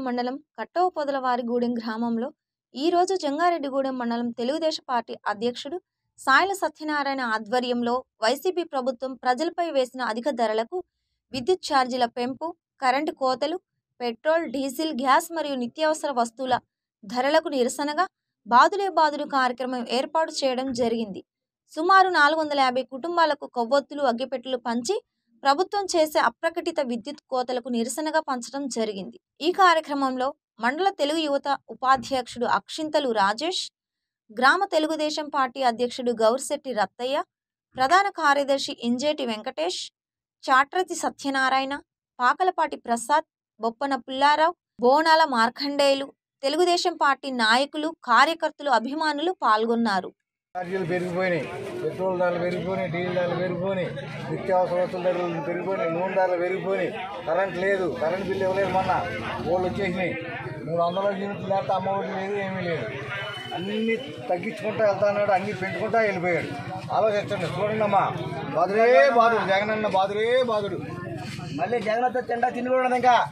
మండలం కట్టవ పొదలవారిగూడెం గ్రామంలో ఈ రోజు జంగారెడ్డిగూడెం మండలం తెలుగుదేశం పార్టీ అధ్యక్షుడు సాయల సత్యనారాయణ ఆధ్వర్యంలో వైసీపీ ప్రభుత్వం ప్రజలపై వేసిన అధిక ధరలకు విద్యుత్ ఛార్జీల పెంపు కరెంటు కోతలు పెట్రోల్ డీజిల్ గ్యాస్ మరియు నిత్యావసర వస్తువుల ధరలకు నిరసనగా బాదులే బాదులు కార్యక్రమం ఏర్పాటు చేయడం జరిగింది సుమారు నాలుగు వందల యాభై కుటుంబాలకు కొవ్వొత్తులు అగ్గిపెట్టెలు పంచి ప్రభుత్వం చేసే అప్రకటిత విద్యుత్ కోతలకు నిరసనగా పంచడం జరిగింది ఈ కార్యక్రమంలో మండల తెలుగు యువత ఉపాధ్యక్షుడు అక్షింతలు రాజేష్ గ్రామ తెలుగుదేశం పార్టీ అధ్యక్షుడు గౌరిశెట్టి రత్తయ్య ప్రధాన కార్యదర్శి ఇంజేటి వెంకటేష్ చాట్రతి సత్యనారాయణ పాకలపాటి ప్రసాద్ బొప్పన పుల్లారావు బోనాల మార్కండేయులు తెలుగుదేశం పార్టీ నాయకులు కార్యకర్తలు అభిమానులు పాల్గొన్నారు ఛార్జీలు పెరిగిపోయినాయి పెట్రోల్ ధరలు పెరిగిపోయినాయి డీజిల్ ధరలు పెరిగిపోయినాయి నిత్యావసర వస్తువుల ధరలు పెరిగిపోయినాయి నూనె ధరలు పెరిగిపోయినాయి కరెంట్ లేదు కరెంట్ బిల్లు ఇవ్వలేదు మొన్న వాళ్ళు వచ్చేసినాయి మూడు వందల యూనిట్లు లేకపోతే అమ్మఒడి లేదు ఏమీ లేదు అన్నీ తగ్గించుకుంటా వెళ్తా అన్నాడు అన్నీ పెంచుకుంటా వెళ్ళిపోయాడు ఆలోచించండి చూడండి అమ్మా బాదురే బాదుడు జగన్ అన్న బాదురే బాదుడు మళ్ళీ జగన్ వస్తే తింటా తిండి కూడా ఉండదు ఇంకా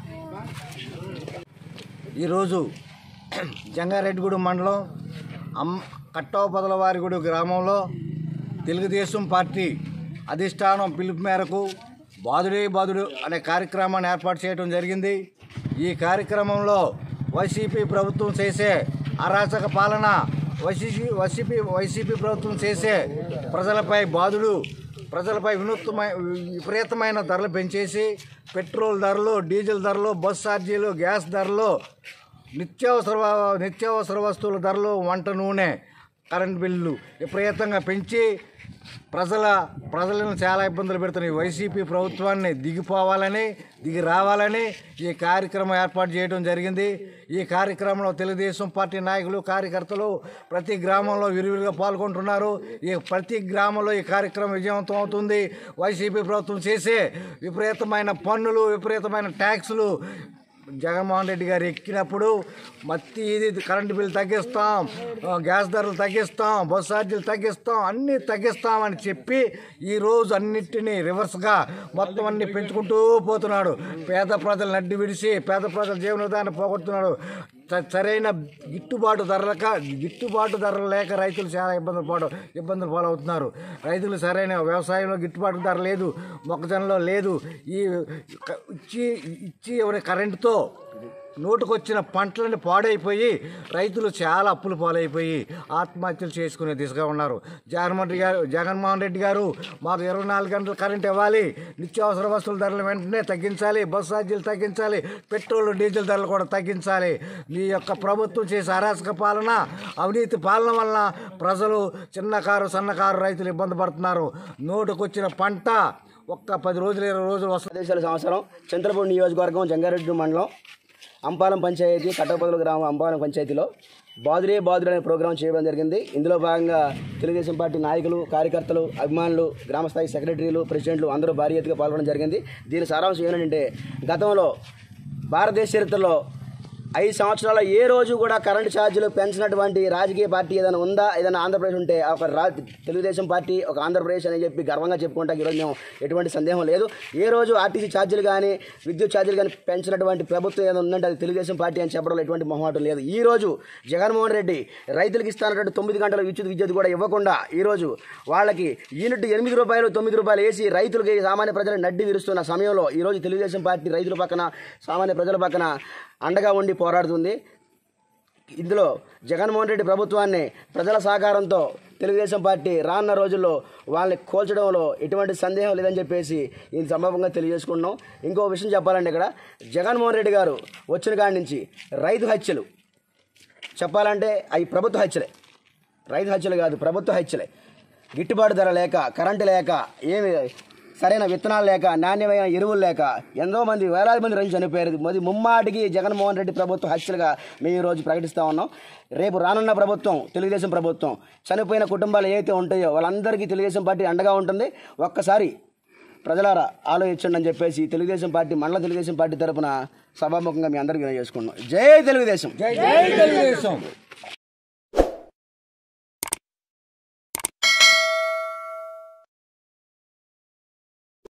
ఈరోజు జంగారెడ్డిగూడెం మండలం అమ్ కట్టవ వారిగూడు గ్రామంలో తెలుగుదేశం పార్టీ అధిష్టానం పిలుపు మేరకు బాదుడే బాదుడు అనే కార్యక్రమాన్ని ఏర్పాటు చేయడం జరిగింది ఈ కార్యక్రమంలో వైసీపీ ప్రభుత్వం చేసే అరాచక పాలన వైసీపీ వైసీపీ వైసీపీ ప్రభుత్వం చేసే ప్రజలపై బాధుడు ప్రజలపై వినూత్నమైన విపరీతమైన ధరలు పెంచేసి పెట్రోల్ ధరలు డీజిల్ ధరలు బస్ ఛార్జీలు గ్యాస్ ధరలు నిత్యావసర నిత్యావసర వస్తువుల ధరలు వంట నూనె కరెంట్ బిల్లు విపరీతంగా పెంచి ప్రజల ప్రజలను చాలా ఇబ్బందులు పెడుతున్నాయి వైసీపీ ప్రభుత్వాన్ని దిగిపోవాలని దిగి రావాలని ఈ కార్యక్రమం ఏర్పాటు చేయడం జరిగింది ఈ కార్యక్రమంలో తెలుగుదేశం పార్టీ నాయకులు కార్యకర్తలు ప్రతి గ్రామంలో విరివిరిగా పాల్గొంటున్నారు ఈ ప్రతి గ్రామంలో ఈ కార్యక్రమం విజయవంతం అవుతుంది వైసీపీ ప్రభుత్వం చేసే విపరీతమైన పన్నులు విపరీతమైన ట్యాక్సులు జగన్మోహన్ రెడ్డి గారు ఎక్కినప్పుడు మత్తి ఇది కరెంటు బిల్లు తగ్గిస్తాం ఆ, గ్యాస్ ధరలు తగ్గిస్తాం బస్ ఛార్జీలు తగ్గిస్తాం అన్నీ తగ్గిస్తామని చెప్పి ఈరోజు అన్నిటినీ రివర్స్గా మొత్తం అన్ని పెంచుకుంటూ పోతున్నాడు పేద ప్రజలు నడ్డి విడిచి పేద ప్రజల జీవన విధానం పోగొడుతున్నాడు స- సరైన గిట్టుబాటు ధరలక గిట్టుబాటు ధరలు లేక రైతులు చాలా ఇబ్బందులు పాడు ఇబ్బందులు పాలవుతున్నారు రైతులు సరైన వ్యవసాయంలో గిట్టుబాటు ధర లేదు మొక్కజొన్నలో లేదు ఈ క- ఇచ్చి ఇచ్చి ఎవరి కరెంటుతో నోటుకొచ్చిన పంటలని పాడైపోయి రైతులు చాలా అప్పులు పాలైపోయి ఆత్మహత్యలు చేసుకునే దిశగా ఉన్నారు జగన్మోహన్ రెడ్డి గారు జగన్మోహన్ రెడ్డి గారు మాకు ఇరవై నాలుగు గంటలు కరెంట్ ఇవ్వాలి నిత్యావసర వస్తువుల ధరలు వెంటనే తగ్గించాలి బస్ ఛార్జీలు తగ్గించాలి పెట్రోల్ డీజిల్ ధరలు కూడా తగ్గించాలి మీ యొక్క ప్రభుత్వం చేసే అరాచక పాలన అవినీతి పాలన వలన ప్రజలు చిన్నకారు సన్నకారు రైతులు ఇబ్బంది పడుతున్నారు నోటుకొచ్చిన పంట ఒక్క పది రోజులు ఇరవై రోజులు వస్తుంది దేశాల సంవత్సరం చంద్రపూడి నియోజకవర్గం జంగారెడ్డి మండలం అంపాలం పంచాయతీ కట్టపదల గ్రామం అంపాలం పంచాయతీలో బాదురే బాదురే అనే ప్రోగ్రాం చేయడం జరిగింది ఇందులో భాగంగా తెలుగుదేశం పార్టీ నాయకులు కార్యకర్తలు అభిమానులు గ్రామస్థాయి సెక్రటరీలు ప్రెసిడెంట్లు అందరూ భారీ ఎత్తుగా పాల్గొనడం జరిగింది దీని సారాంశం ఏంటంటే గతంలో భారతదేశ చరిత్రలో ఐదు సంవత్సరాల ఏ రోజు కూడా కరెంటు ఛార్జీలు పెంచినటువంటి రాజకీయ పార్టీ ఏదైనా ఉందా ఏదైనా ఆంధ్రప్రదేశ్ ఉంటే ఒక రా తెలుగుదేశం పార్టీ ఒక ఆంధ్రప్రదేశ్ అని చెప్పి గర్వంగా చెప్పుకుంటాం ఈరోజు మేము ఎటువంటి సందేహం లేదు ఏ రోజు ఆర్టీసీ ఛార్జీలు కానీ విద్యుత్ ఛార్జీలు కానీ పెంచినటువంటి ప్రభుత్వం ఏదైనా ఉందంటే అది తెలుగుదేశం పార్టీ అని చెప్పడంలో ఎటువంటి మొహమాటం లేదు ఈ రోజు జగన్మోహన్ రెడ్డి రైతులకు ఇస్తానటువంటి తొమ్మిది గంటల విద్యుత్ విద్యుత్ కూడా ఇవ్వకుండా ఈ రోజు వాళ్ళకి యూనిట్ ఎనిమిది రూపాయలు తొమ్మిది రూపాయలు వేసి రైతులకి సామాన్య ప్రజలు నడ్డి విరుస్తున్న సమయంలో ఈ రోజు తెలుగుదేశం పార్టీ రైతుల పక్కన సామాన్య ప్రజల పక్కన అండగా ఉండి పోరాడుతుంది ఇందులో జగన్మోహన్ రెడ్డి ప్రభుత్వాన్ని ప్రజల సహకారంతో తెలుగుదేశం పార్టీ రానున్న రోజుల్లో వాళ్ళని కోల్చడంలో ఎటువంటి సందేహం లేదని చెప్పేసి ఈ సందర్భంగా తెలియజేసుకుంటున్నాం ఇంకో విషయం చెప్పాలంటే ఇక్కడ జగన్మోహన్ రెడ్డి గారు వచ్చిన కాడి నుంచి రైతు హత్యలు చెప్పాలంటే అవి ప్రభుత్వ హత్యలే రైతు హత్యలు కాదు ప్రభుత్వ హత్యలే గిట్టుబాటు ధర లేక కరెంటు లేక ఏమి సరైన విత్తనాలు లేక నాణ్యమైన ఎరువులు లేక ఎంతో మంది వేలాది మంది రైతు చనిపోయారు మరి ముమ్మాటికి జగన్మోహన్ రెడ్డి ప్రభుత్వం హత్యలుగా మేము ఈరోజు ప్రకటిస్తూ ఉన్నాం రేపు రానున్న ప్రభుత్వం తెలుగుదేశం ప్రభుత్వం చనిపోయిన కుటుంబాలు ఏవైతే ఉంటాయో వాళ్ళందరికీ తెలుగుదేశం పార్టీ అండగా ఉంటుంది ఒక్కసారి ప్రజలారా ఆలోచించండి అని చెప్పేసి తెలుగుదేశం పార్టీ మండల తెలుగుదేశం పార్టీ తరపున సభాముఖంగా మీ అందరికీ చేసుకుంటున్నాం జై తెలుగుదేశం జై తెలుగుదేశం